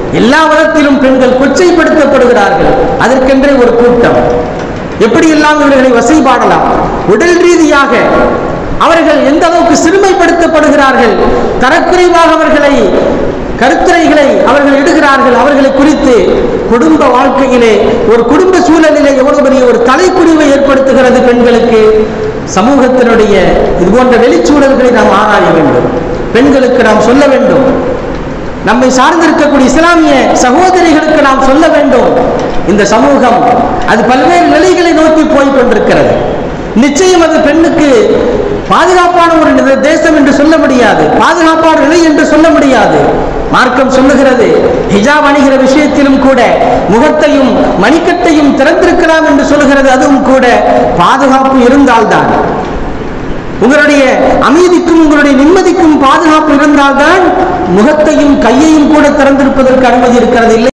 எல்லா விதத்திலும் பெண்கள் கொச்சைப்படுத்தப்படுகிறார்கள் அதற்கென்றே ஒரு கூட்டம் எப்படியெல்லாம் இவர்களை வசைபாடலாம் உடல் ரீதியாக அவர்கள் எந்த அளவுக்கு சிறுமைப்படுத்தப்படுகிறார்கள் தரக்குறைவாக அவர்களை கருத்துரைகளை அவர்கள் இடுகிறார்கள் அவர்களை குறித்து குடும்ப வாழ்க்கையிலே ஒரு குடும்ப சூழலிலே எவ்வளவு பெரிய ஒரு தலைக்குடிவை ஏற்படுத்துகிறது பெண்களுக்கு சமூகத்தினுடைய இது போன்ற வெளிச்சூழல்களை நாம் ஆராய வேண்டும் பெண்களுக்கு நாம் சொல்ல வேண்டும் நம்மை சார்ந்திருக்கக்கூடிய இஸ்லாமிய சகோதரிகளுக்கு நாம் சொல்ல வேண்டும் இந்த சமூகம் அது பல்வேறு நிலைகளை நோக்கி போய் கொண்டிருக்கிறது நிச்சயம் அது பெண்ணுக்கு பாதுகாப்பான ஒரு நில- தேசம் என்று சொல்ல முடியாது பாதுகாப்பான நிலை என்று சொல்ல முடியாது மார்க்கம் சொல்லுகிறது ஹிஜாப் அணிகிற விஷயத்திலும் கூட முகத்தையும் மணிக்கட்டையும் திறந்திருக்கலாம் என்று சொல்லுகிறது அதுவும் கூட பாதுகாப்பு இருந்தால்தான் உங்களுடைய அமைதிக்கும் உங்களுடைய நிம்மதிக்கும் பாதுகாப்பு இருந்தால்தான் முகத்தையும் கையையும் கூட திறந்திருப்பதற்கு அனுமதி இருக்கிறது இல்லை